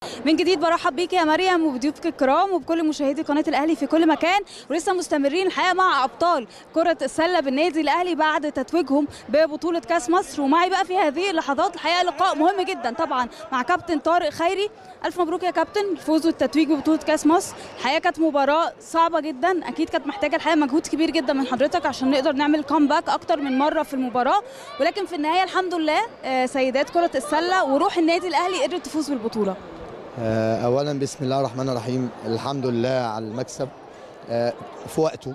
من جديد برحب بيك يا مريم وبضيوفك الكرام وبكل مشاهدي قناه الاهلي في كل مكان ولسه مستمرين الحقيقه مع ابطال كره السله بالنادي الاهلي بعد تتويجهم ببطوله كاس مصر ومعي بقى في هذه اللحظات الحقيقه لقاء مهم جدا طبعا مع كابتن طارق خيري الف مبروك يا كابتن الفوز والتتويج ببطوله كاس مصر الحقيقه كانت مباراه صعبه جدا اكيد كانت محتاجه الحقيقه مجهود كبير جدا من حضرتك عشان نقدر نعمل كومباك اكتر من مره في المباراه ولكن في النهايه الحمد لله آه، سيدات كره السله وروح النادي الاهلي قدرت تفوز بالبطوله آه، اولا بسم الله الرحمن الرحيم الحمد لله على المكسب آه، في وقته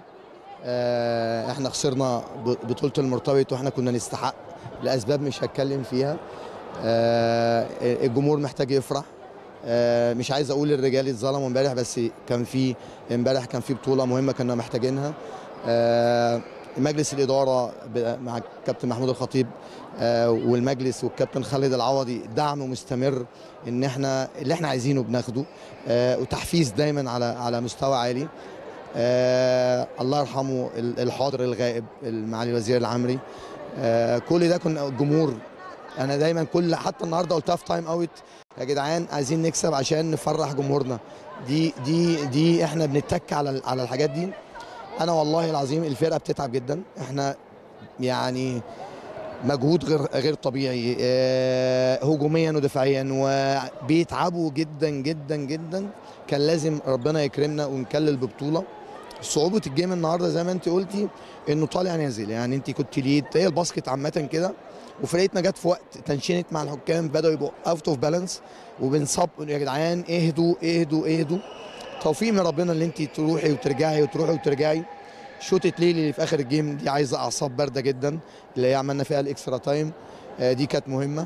آه، احنا خسرنا ب- بطوله المرتبط واحنا كنا نستحق لاسباب مش هتكلم فيها آه، الجمهور محتاج يفرح آه، مش عايز اقول الرجال اتظلموا امبارح بس كان في امبارح كان في بطوله مهمه كنا محتاجينها آه، مجلس الاداره ب- مع الكابتن محمود الخطيب آه، والمجلس والكابتن خالد العوضي دعم مستمر ان احنا اللي احنا عايزينه بناخده آه، وتحفيز دايما على على مستوى عالي آه، الله يرحمه ال- الحاضر الغائب معالي الوزير العمري آه، كل ده كنا الجمهور انا دايما كل حتى النهارده قلتها في تايم اوت يا جدعان عايزين نكسب عشان نفرح جمهورنا دي دي دي احنا بنتك على ال- على الحاجات دي انا والله العظيم الفرقه بتتعب جدا احنا يعني مجهود غير غير طبيعي آه، هجوميا ودفاعيا وبيتعبوا جدا جدا جدا كان لازم ربنا يكرمنا ونكلل ببطوله صعوبه الجيم النهارده زي ما انت قلتي انه طالع نازل يعني انت كنت ليد هي الباسكت عامه كده وفرقتنا جت في وقت تنشنت مع الحكام بداوا يبقوا اوت اوف بالانس وبنصب يا جدعان اهدوا اهدوا اهدوا توفيق من ربنا اللي انت تروحي وترجعي وتروحي وترجعي شوطة ليلي اللي في اخر الجيم دي عايزه اعصاب بارده جدا اللي هي عملنا فيها الاكسترا تايم آه، دي كانت مهمه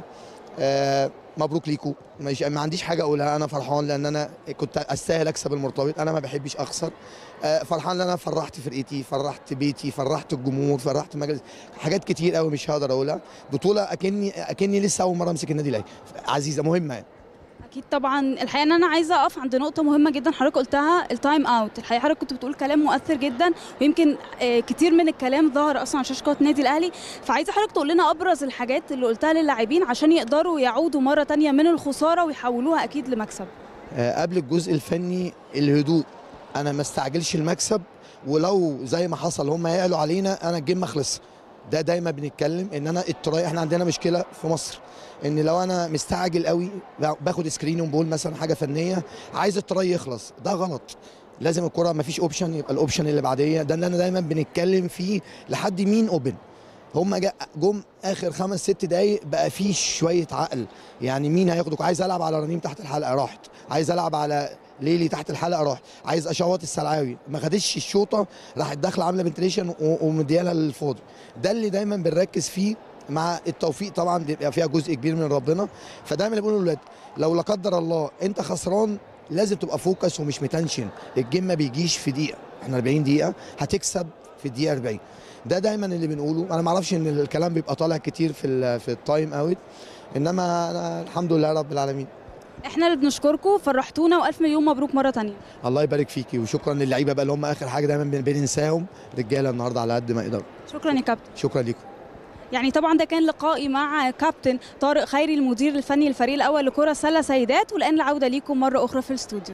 آه، مبروك ليكو مش ما عنديش حاجه اقولها انا فرحان لان انا كنت استاهل اكسب المرتبط انا ما بحبش اخسر آه، فرحان لان انا فرحت فرقتي فرحت بيتي فرحت الجمهور فرحت مجلس حاجات كتير قوي مش هقدر اقولها بطوله اكني اكني لسه اول مره امسك النادي الاهلي عزيزه مهمه يعني. اكيد طبعا الحقيقه ان انا عايزه اقف عند نقطه مهمه جدا حضرتك قلتها التايم اوت الحقيقه حضرتك كنت بتقول كلام مؤثر جدا ويمكن آه، كتير من الكلام ظهر اصلا على شاشه قناه النادي الاهلي فعايزه حضرتك تقول لنا ابرز الحاجات اللي قلتها للاعبين عشان يقدروا يعودوا مره تانية من الخساره ويحولوها اكيد لمكسب آه، قبل الجزء الفني الهدوء انا ما استعجلش المكسب ولو زي ما حصل هم يعلوا علينا انا الجيم ما خلص ده دايما بنتكلم ان انا التراي احنا عندنا مشكله في مصر ان لو انا مستعجل قوي باخد سكرين وبقول مثلا حاجه فنيه عايز التراي يخلص ده غلط لازم الكره ما فيش اوبشن يبقى الاوبشن اللي بعديه ده اللي انا دايما بنتكلم فيه لحد مين اوبن هم جا- جم اخر خمس ست دقايق بقى في شويه عقل يعني مين هياخدك عايز العب على رنيم تحت الحلقه راحت عايز العب على ليلي تحت الحلقه راحت عايز اشوط السلعاوي ما خدتش الشوطه راحت داخله عامله بنتريشن ومديالها للفاضي ده اللي دايما بنركز فيه مع التوفيق طبعا بيبقى فيها جزء كبير من ربنا فدايما اللي بقوله للولاد لو لا قدر الله انت خسران لازم تبقى فوكس ومش متنشن الجيم ما بيجيش في دقيقه احنا 40 دقيقه هتكسب في الدقيقه 40 ده دايما اللي بنقوله انا ما اعرفش ان الكلام بيبقى طالع كتير في ال في التايم اوت انما أنا الحمد لله رب العالمين احنا اللي بنشكركم فرحتونا والف مليون مبروك مره تانية الله يبارك فيكي وشكرا للعيبه بقى اللي هم اخر حاجه دايما بن- بننساهم رجاله النهارده على قد ما يقدروا شكرا يا كابتن شكرا لكم يعني طبعا ده كان لقائي مع كابتن طارق خيري المدير الفني للفريق الاول لكره سله سيدات والان العوده ليكم مره اخرى في الاستوديو